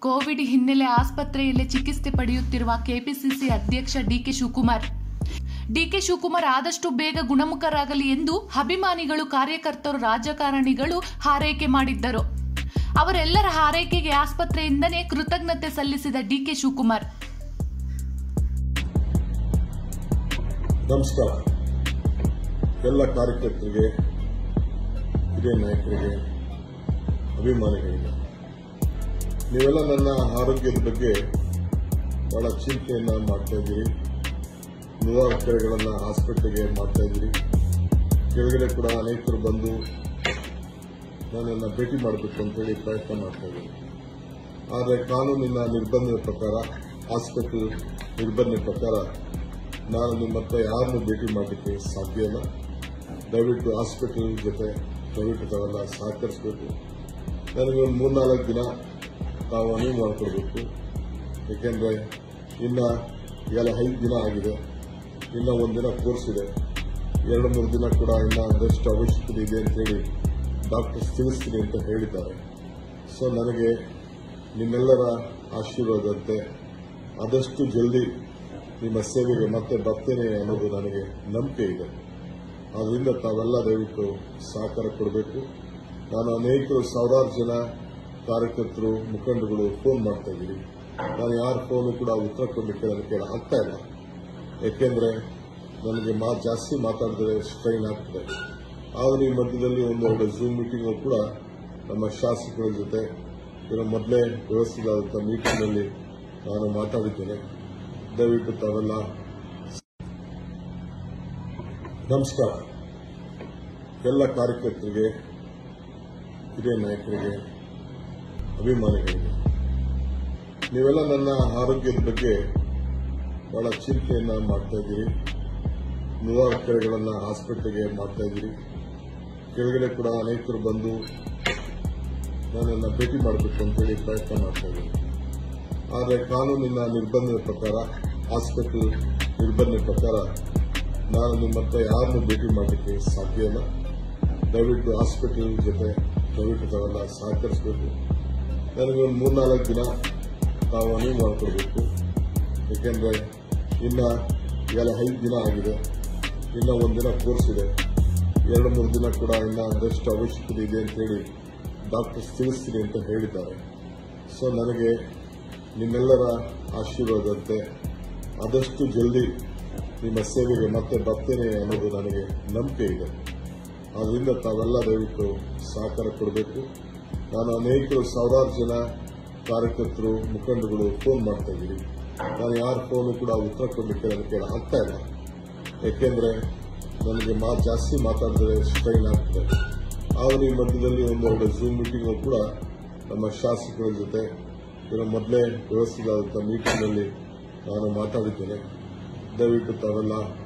Covid ಹಿನ್ನೆಲೆ ಆಸ್ಪತ್ರೆಯಲ್ಲೇ ಚಿಕಿತ್ಸೆ ಪಡೆಯುತ್ತಿರುವ ಕೆಪಿಸಿಸಿ ಅಧ್ಯಕ್ಷ ಡಿಕೆ ಶಿವಕುಮಾರ್ ಡಿಕೆ ಶಿವಕುಮಾರ್ ಆದಷ್ಟು ಬೇಗ ಗುಣಮುಖರಾಗಲಿ ಎಂದು ಅಭಿಮಾನಿಗಳು ಕಾರ್ಯಕರ್ತರು ರಾಜಕಾರಣಿಗಳು ಹಾರೈಕೆ ಮಾಡಿದ್ದರು ಅವರೆಲ್ಲರ ಹಾರೈಕೆಗೆ ಆಸ್ಪತ್ರೆಯಿಂದನೇ ಕೃತಜ್ಞತೆ ಸಲ್ಲಿಸಿದ ಡಿಕೆ ಶಿವಕುಮಾರ್ ನಮಸ್ಕಾರ ಎಲ್ಲ ಕಾರ್ಯಕರ್ತರಿಗೆ ಹಿರಿಯ ನಾಯಕರಿಗೆ ಅಭಿಮಾನಿಗಳಿಗೆ ನೀವೆಲ್ಲ ನನ್ನ ಆರೋಗ್ಯದ ಬಗ್ಗೆ ಬಹಳ ಚಿಂತೆಯನ್ನ ಮಾಡ್ತಾ ಇದ್ದೀರಿ ನೂರಾರು ಕರೆಗಳನ್ನ ಹಾಸ್ಪಿಟ್ಲಿಗೆ ಮಾಡ್ತಾ ಇದ್ದೀರಿ ಕೆಳಗಡೆ ಕೂಡ ಅನೇಕರು ಬಂದು ನನ್ನನ್ನು ಭೇಟಿ ಮಾಡಬೇಕು ಅಂತೇಳಿ ಪ್ರಯತ್ನ ಮಾಡ್ತಾ ಇದ್ದೀನಿ ಆದರೆ ಕಾನೂನಿನ ನಿರ್ಬಂಧದ ಪ್ರಕಾರ ಹಾಸ್ಪಿಟಲ್ ನಿರ್ಬಂಧದ ಪ್ರಕಾರ ನಾನು ನಿಮ್ಮ ಹತ್ರ ಯಾರನ್ನು ಭೇಟಿ ಮಾಡಲಿಕ್ಕೆ ಸಾಧ್ಯ ಇಲ್ಲ ದಯವಿಟ್ಟು ಹಾಸ್ಪಿಟಲ್ ಜೊತೆ ದಯವಿಟ್ಟು ತಾವೆಲ್ಲ ಸಹಕರಿಸಬೇಕು ನನಗೆ ಒಂದು ಮೂರ್ನಾಲ್ಕು ದಿನ ತಾವು ಅನುವು ಮಾಡಿಕೊಡ್ಬೇಕು ಏಕೆಂದರೆ ಇನ್ನ ಈಗೆಲ್ಲ ಐದು ದಿನ ಆಗಿದೆ ಇನ್ನ ಒಂದಿನ ಕೋರ್ಸ್ ಇದೆ ಎರಡು ಮೂರು ದಿನ ಕೂಡ ಇನ್ನ ಒಂದಷ್ಟು ಅವಶ್ಯಕತೆ ಇದೆ ಅಂತೇಳಿ ಡಾಕ್ಟರ್ಸ್ ತಿಳಿಸ್ತೀನಿ ಅಂತ ಹೇಳಿದ್ದಾರೆ ಸೊ ನನಗೆ ನಿಮ್ಮೆಲ್ಲರ ಆಶೀರ್ವಾದಂತೆ ಆದಷ್ಟು ಜಲ್ದಿ ನಿಮ್ಮ ಸೇವೆಗೆ ಮತ್ತೆ ಬರ್ತೇನೆ ಅನ್ನೋದು ನನಗೆ ನಂಬಿಕೆ ಇದೆ ಆದ್ದರಿಂದ ತಾವೆಲ್ಲ ದಯವಿಟ್ಟು ಸಹಕಾರ ಕೊಡಬೇಕು ನಾನು ಅನೇಕರು ಸಾವಿರಾರು ಜನ ಕಾರ್ಯಕರ್ತರು ಮುಖಂಡಗಳು ಫೋನ್ ಮಾಡ್ತಾ ಇದ್ದೀರಿ ನಾನು ಯಾರ ಫೋನು ಕೂಡ ಉತ್ತರ ಕೊಡಲಿಕ್ಕೆ ನನಗೆ ಕೇಳ ಆಗ್ತಾ ಇಲ್ಲ ಯಾಕೆಂದ್ರೆ ನನಗೆ ಮಾ ಜಾಸ್ತಿ ಮಾತಾಡಿದ್ರೆ ಸ್ಟ್ರೈನ್ ಆಗ್ತದೆ ಆದರೆ ಈ ಮಧ್ಯದಲ್ಲಿ ಒಂದೆರಡು ಝೂಮ್ ಮೀಟಿಂಗ್ ಕೂಡ ನಮ್ಮ ಶಾಸಕರ ಜೊತೆ ಇರೋ ಮೊದಲೇ ವ್ಯವಸ್ಥಿತವಾದಂಥ ಮೀಟಿಂಗ್ನಲ್ಲಿ ನಾನು ಮಾತಾಡಿದ್ದೇನೆ ದಯವಿಟ್ಟು ತಾವೆಲ್ಲ ನಮಸ್ಕಾರ ಎಲ್ಲ ಕಾರ್ಯಕರ್ತರಿಗೆ ಹಿರಿಯ ನಾಯಕರಿಗೆ ಅಭಿಮಾನಿಗಳಿಗೆ ನೀವೆಲ್ಲ ನನ್ನ ಆರೋಗ್ಯದ ಬಗ್ಗೆ ಬಹಳ ಚಿಂತೆಯನ್ನ ಮಾಡ್ತಾ ಇದ್ದೀರಿ ನೂರಾರು ಕರೆಗಳನ್ನ ಹಾಸ್ಪಿಟ್ಲಿಗೆ ಮಾಡ್ತಾ ಇದ್ದೀರಿ ಕೆಳಗಡೆ ಕೂಡ ಅನೇಕರು ಬಂದು ನನ್ನನ್ನು ಭೇಟಿ ಮಾಡಬೇಕು ಅಂತೇಳಿ ಪ್ರಯತ್ನ ಮಾಡ್ತಾ ಇದ್ದೀನಿ ಆದರೆ ಕಾನೂನಿನ ನಿರ್ಬಂಧದ ಪ್ರಕಾರ ಹಾಸ್ಪಿಟಲ್ ನಿರ್ಬಂಧದ ಪ್ರಕಾರ ನಾನು ನಿಮ್ಮ ಹತ್ರ ಯಾರನ್ನು ಭೇಟಿ ಮಾಡಲಿಕ್ಕೆ ಸಾಧ್ಯ ಇಲ್ಲ ದಯವಿಟ್ಟು ಹಾಸ್ಪಿಟಲ್ ಜೊತೆ ದಯವಿಟ್ಟು ತಾವೆಲ್ಲ ಸಹಕರಿಸಬೇಕು ನನಗೆ ಒಂದು ಮೂರ್ನಾಲ್ಕು ದಿನ ತಾವು ಅನುವು ಮಾಡಿಕೊಡ್ಬೇಕು ಏಕೆಂದರೆ ಇನ್ನ ಈಗೆಲ್ಲ ಐದು ದಿನ ಆಗಿದೆ ಇನ್ನ ಒಂದಿನ ಕೋರ್ಸ್ ಇದೆ ಎರಡು ಮೂರು ದಿನ ಕೂಡ ಇನ್ನ ಒಂದಷ್ಟು ಅವಶ್ಯಕತೆ ಇದೆ ಅಂತೇಳಿ ಡಾಕ್ಟರ್ಸ್ ತಿಳಿಸ್ತೀನಿ ಅಂತ ಹೇಳಿದ್ದಾರೆ ಸೊ ನನಗೆ ನಿಮ್ಮೆಲ್ಲರ ಆಶೀರ್ವಾದಂತೆ ಆದಷ್ಟು ಜಲ್ದಿ ನಿಮ್ಮ ಸೇವೆಗೆ ಮತ್ತೆ ಬರ್ತೇನೆ ಅನ್ನೋದು ನನಗೆ ನಂಬಿಕೆ ಇದೆ ಆದ್ದರಿಂದ ತಾವೆಲ್ಲ ದಯವಿಟ್ಟು ಸಹಕಾರ ಕೊಡಬೇಕು ನಾನು ಅನೇಕರು ಸಾವಿರಾರು ಜನ ಕಾರ್ಯಕರ್ತರು ಮುಖಂಡಗಳು ಫೋನ್ ಮಾಡ್ತಾ ಇದ್ದೀರಿ ನಾನು ಯಾರ ಫೋನು ಕೂಡ ಉತ್ತರ ಕೊಡಲಿಕ್ಕೆ ನನಗೆ ಕೇಳ ಆಗ್ತಾ ಇಲ್ಲ ಯಾಕೆಂದ್ರೆ ನನಗೆ ಮಾ ಜಾಸ್ತಿ ಮಾತಾಡಿದ್ರೆ ಸ್ಟ್ರೈನ್ ಆಗ್ತದೆ ಆದರೆ ಈ ಮಧ್ಯದಲ್ಲಿ ಒಂದೆರಡು ಝೂಮ್ ಮೀಟಿಂಗ್ ಕೂಡ ನಮ್ಮ ಶಾಸಕರ ಜೊತೆ ಇರೋ ಮೊದಲೇ ವ್ಯವಸ್ಥಿತವಾದಂಥ ಮೀಟಿಂಗ್ನಲ್ಲಿ ನಾನು ಮಾತಾಡಿದ್ದೇನೆ ದಯವಿಟ್ಟು ತಾವೆಲ್ಲ